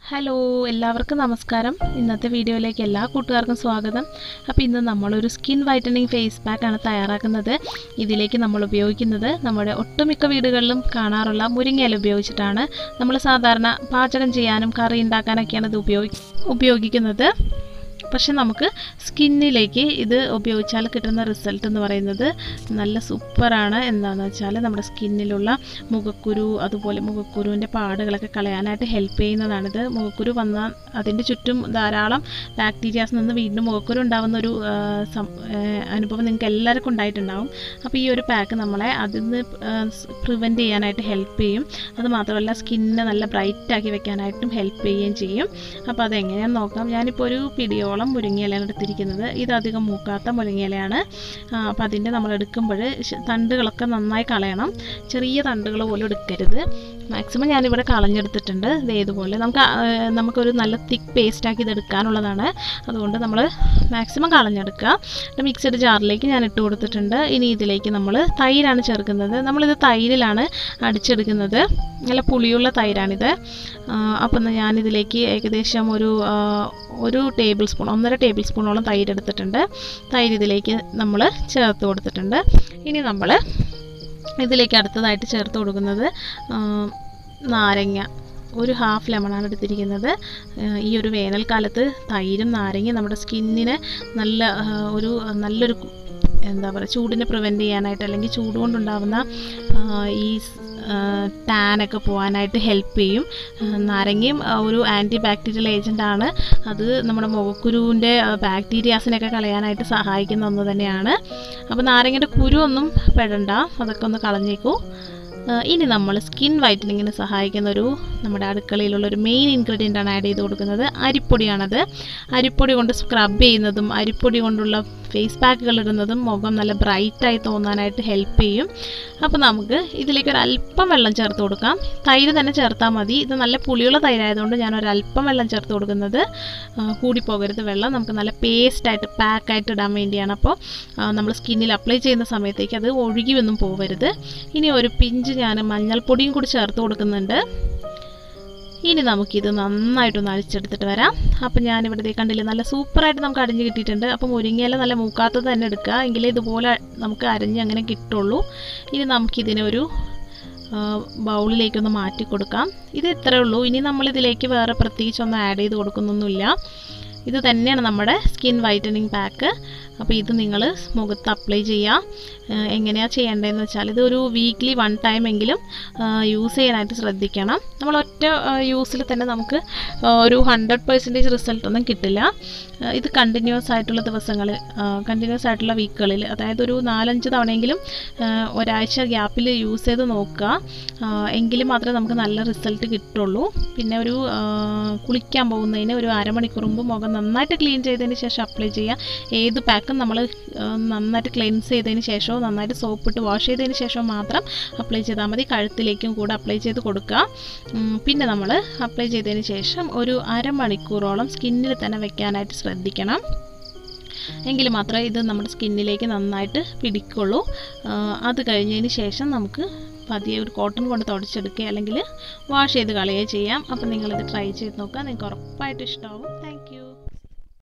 hello എല്ലാവർക്കും നമസ്കാരം ഇന്നത്തെ വീഡിയോയിലേക്ക് എല്ലാ കൂട്ടുകാർക്കും സ്വാഗതം അപ്പോൾ ഇന്ന് നമ്മളൊരു സ്കിൻ വൈറ്റനിങ് ഫേസ് പാക്കാണ് തയ്യാറാക്കുന്നത് ഇതിലേക്ക് നമ്മൾ ഉപയോഗിക്കുന്നത് നമ്മുടെ ഒട്ടുമിക്ക വീടുകളിലും കാണാറുള്ള മുരിങ്ങയില ഉപയോഗിച്ചിട്ടാണ് നമ്മൾ സാധാരണ പാചകം ചെയ്യാനും കറി ഉണ്ടാക്കാനൊക്കെയാണ് ഇത് ഉപയോഗി ഉപയോഗിക്കുന്നത് പക്ഷെ നമുക്ക് സ്കിന്നിലേക്ക് ഇത് ഉപയോഗിച്ചാൽ കിട്ടുന്ന റിസൾട്ട് എന്ന് പറയുന്നത് നല്ല സൂപ്പറാണ് എന്താണെന്ന് വെച്ചാൽ നമ്മുടെ സ്കിന്നിലുള്ള മുഖക്കുരു അതുപോലെ മുഖക്കുരുവിൻ്റെ പാടുകളൊക്കെ കളയാനായിട്ട് ഹെൽപ്പ് ചെയ്യുന്നതാണിത് മുഖക്കുരു വന്നാൽ അതിൻ്റെ ചുറ്റും ധാരാളം ബാക്ടീരിയാസ് നിന്ന് വീണ്ടും മുഖക്കുരു ഉണ്ടാകുന്ന ഒരു ആ, സം- ആ, അനുഭവം നിങ്ങൾക്ക് എല്ലാവർക്കും ഉണ്ടായിട്ടുണ്ടാവും അപ്പോൾ ഈ ഒരു പാക്ക് നമ്മളെ അതിൽ നിന്ന് പ്രിവെൻറ്റ് ചെയ്യാനായിട്ട് ഹെൽപ്പ് ചെയ്യും അത് മാത്രമല്ല സ്കിന്നിനെ നല്ല ബ്രൈറ്റ് ആക്കി വെക്കാനായിട്ടും ഹെൽപ്പ് ചെയ്യുകയും ചെയ്യും അപ്പോൾ അതെങ്ങനെയാണെന്ന് നോക്കാം ഞാനിപ്പോൾ ഒരു പിടിയോളം മുരിങ്ങയിലയാണ് എടുത്തിരിക്കുന്നത് ഇത് അധികം മൂക്കാത്ത മുരിങ്ങയിലയാണ് ആ, അപ്പോൾ അതിൻ്റെ നമ്മൾ എടുക്കുമ്പോൾ തണ്ടുകളൊക്കെ നന്നായി കളയണം ചെറിയ തണ്ടുകൾ പോലും എടുക്കരുത് മാക്സിമം ഞാനിവിടെ കളഞ്ഞെടുത്തിട്ടുണ്ട് ദേ ഇതുപോലെ നമുക്ക് ആ, നമുക്കൊരു നല്ല തിക്ക് പേസ്റ്റാക്കി ഇത് എടുക്കാനുള്ളതാണ് അതുകൊണ്ട് നമ്മൾ മാക്സിമം കളഞ്ഞെടുക്കുക എന്നിട്ട് മിക്സഡ് ജാറിലേക്ക് ഞാൻ ഇട്ട് കൊടുത്തിട്ടുണ്ട് ഇനി ഇതിലേക്ക് നമ്മൾ തൈരാണ് ചേർക്കുന്നത് നമ്മളിത് തൈരിലാണ് അടിച്ചെടുക്കുന്നത് നല്ല പുളിയുള്ള തൈരാണിത് ആ, അപ്പം എന്നാ ഞാനിതിലേക്ക് ഏകദേശം ഒരു ആ, ഒരു ടേബിൾ സ്പൂൺ ഒന്നര ടേബിൾ സ്പൂണോളം തൈര് എടുത്തിട്ടുണ്ട് തൈര് ഇതിലേക്ക് നമ്മൾ ചേർത്ത് കൊടുത്തിട്ടുണ്ട് ഇനി നമ്മൾ ഇതിലേക്ക് അടുത്തതായിട്ട് ചേർത്ത് കൊടുക്കുന്നത് ആ, നാരങ്ങ ഒരു ഹാഫ് ലെമണാണ് എടുത്തിരിക്കുന്നത് ആ, ഈ ഒരു വേനൽക്കാലത്ത് തൈരും നാരങ്ങയും നമ്മുടെ സ്കിന്നിന് നല്ല ആ, ഒരു നല്ലൊരു കു- എന്താ പറയുക ചൂടിനെ പ്രിവെൻറ്റ് ചെയ്യാനായിട്ട് അല്ലെങ്കിൽ ചൂട് കൊണ്ടുണ്ടാവുന്ന ആ, ഈ ടാനൊക്കെ പോകാനായിട്ട് ഹെൽപ്പ് ചെയ്യും ആ, നാരങ്ങയും ആ, ഒരു ആൻറ്റി ബാക്ടീരിയൽ ഏജൻ്റാണ് അത് നമ്മുടെ മുഖക്കുരുവിൻ്റെ ബാക്ടീരിയാസിനൊക്കെ കളയാനായിട്ട് സഹായിക്കുന്ന ഒന്ന് തന്നെയാണ് അപ്പോൾ നാരങ്ങയുടെ കുരു ഒന്നും പെടണ്ട അതൊക്കെ ഒന്ന് കളഞ്ഞേക്കൂ ആ, ഇനി നമ്മൾ സ്കിൻ വൈറ്റനിങ്ങിന് സഹായിക്കുന്ന ഒരു നമ്മുടെ അടുക്കളയിലുള്ള ഒരു മെയിൻ ഇൻഗ്രീഡിയൻ്റ് ആണ് ആഡ് ചെയ്ത് കൊടുക്കുന്നത് അരിപ്പൊടിയാണത് അരിപ്പൊടി കൊണ്ട് സ്ക്രബ് ചെയ്യുന്നതും അരിപ്പൊടി കൊണ്ടുള്ള ഫേസ് പാക്കുകൾ ഇടുന്നതും മുഖം നല്ല ബ്രൈറ്റായി തോന്നാനായിട്ട് ഹെൽപ്പ് ചെയ്യും അപ്പോൾ നമുക്ക് ഇതിലേക്ക് ഒരു അല്പം വെള്ളം ചേർത്ത് കൊടുക്കാം തൈര് തന്നെ ചേർത്താൽ മതി ഇത് നല്ല പുളിയുള്ള തൈരായതുകൊണ്ട് ഞാൻ ഒരു അല്പം വെള്ളം ചേർത്ത് കൊടുക്കുന്നത് ആ, കൂടിപ്പോകരുത് വെള്ളം നമുക്ക് നല്ല പേസ്റ്റായിട്ട് പാക്കായിട്ട് ഇടാൻ വേണ്ടിയാണ് അപ്പോൾ നമ്മൾ സ്കിന്നിൽ അപ്ലൈ ചെയ്യുന്ന സമയത്തേക്ക് അത് ഒഴുകി ഒന്നും പോകരുത് ഇനി ഒരു പിഞ്ച് ഞാൻ മഞ്ഞൾപ്പൊടിയും കൂടി ചേർത്ത് കൊടുക്കുന്നുണ്ട് ഇനി നമുക്കിത് നന്നായിട്ടൊന്ന് അരിച്ചെടുത്തിട്ട് വരാം അപ്പം ഞാനിവിടെ കണ്ടില്ലേ നല്ല സൂപ്പറായിട്ട് നമുക്ക് അരിഞ്ഞ് കിട്ടിയിട്ടുണ്ട് അപ്പം മുരിങ്ങയില നല്ല മൂക്കാത്തത് തന്നെ എടുക്കുക എങ്കിലേ ഇതുപോലെ നമുക്ക് അരിഞ്ഞ് അങ്ങനെ കിട്ടുള്ളൂ ഇനി നമുക്കിതിനെ ഒരു ആ, ബൗളിലേക്കൊന്ന് മാറ്റി കൊടുക്കാം ഇത് ഇത്രയേ ഉള്ളൂ ഇനി നമ്മളിതിലേക്ക് വേറെ പ്രത്യേകിച്ചൊന്നും ആഡ് ചെയ്ത് കൊടുക്കുന്നൊന്നുമില്ല ഇത് തന്നെയാണ് നമ്മുടെ സ്കിൻ വൈറ്റനിങ് പാക്ക് അപ്പോൾ ഇത് നിങ്ങൾ മുഖത്ത് അപ്ലൈ ചെയ്യുക എങ്ങനെയാണ് ചെയ്യേണ്ടതെന്ന് വെച്ചാൽ ഇത് ഒരു വീക്ക്ലി വൺ ടൈം എങ്കിലും യൂസ് ചെയ്യാനായിട്ട് ശ്രദ്ധിക്കണം നമ്മൾ ഒറ്റ യൂസിൽ തന്നെ നമുക്ക് ആ, ഒരു ഹൺഡ്രഡ് പെർസെൻറ്റേജ് റിസൾട്ടൊന്നും കിട്ടില്ല ആ, ഇത് കണ്ടിന്യൂസ് ആയിട്ടുള്ള ദിവസങ്ങളിൽ കണ്ടിന്യൂസ് ആയിട്ടുള്ള വീക്കുകളിൽ അതായത് ഒരു നാലഞ്ച് തവണയെങ്കിലും ആ, ഒരാഴ്ച ഗ്യാപ്പിൽ യൂസ് ചെയ്ത് നോക്കുക ആ, എങ്കിൽ മാത്രമേ നമുക്ക് നല്ല റിസൾട്ട് കിട്ടുള്ളൂ പിന്നെ ഒരു ആ, കുളിക്കാൻ പോകുന്നതിന് ഒരു അരമണിക്കൂർ മുമ്പ് മുഖം നന്നായിട്ട് ക്ലീൻ ചെയ്തതിന് ശേഷം അപ്ലൈ ചെയ്യുക ഏത് പാക്കും നമ്മൾ നന്നായിട്ട് ക്ലെൻസ് ചെയ്തതിന് ശേഷമോ നന്നായിട്ട് സോപ്പ് ഇട്ട് വാഷ് ചെയ്തതിന് ശേഷം മാത്രം അപ്ലൈ ചെയ്താൽ മതി കഴുത്തിലേക്കും കൂടെ അപ്ലൈ ചെയ്ത് കൊടുക്കുക ഉം, പിന്നെ നമ്മൾ അപ്ലൈ ചെയ്തതിന് ശേഷം ഒരു അരമണിക്കൂറോളം സ്കിന്നിൽ തന്നെ വെക്കാനായിട്ട് ശ്രദ്ധിക്കണം എങ്കിൽ മാത്രമേ ഇത് നമ്മുടെ സ്കിന്നിലേക്ക് നന്നായിട്ട് പിടിക്കുള്ളൂ ആ, അത് കഴിഞ്ഞതിന് ശേഷം നമുക്ക് പതിയെ ഒരു കോട്ടൺ കൊണ്ട് തുടച്ചെടുക്കുക അല്ലെങ്കിൽ വാഷ് ചെയ്ത് കളയുകയോ ചെയ്യാം അപ്പോൾ നിങ്ങളിത് ട്രൈ ചെയ്ത് നോക്കുക നിങ്ങൾക്ക് ഉറപ്പായിട്ട് ഇഷ്ടമാവും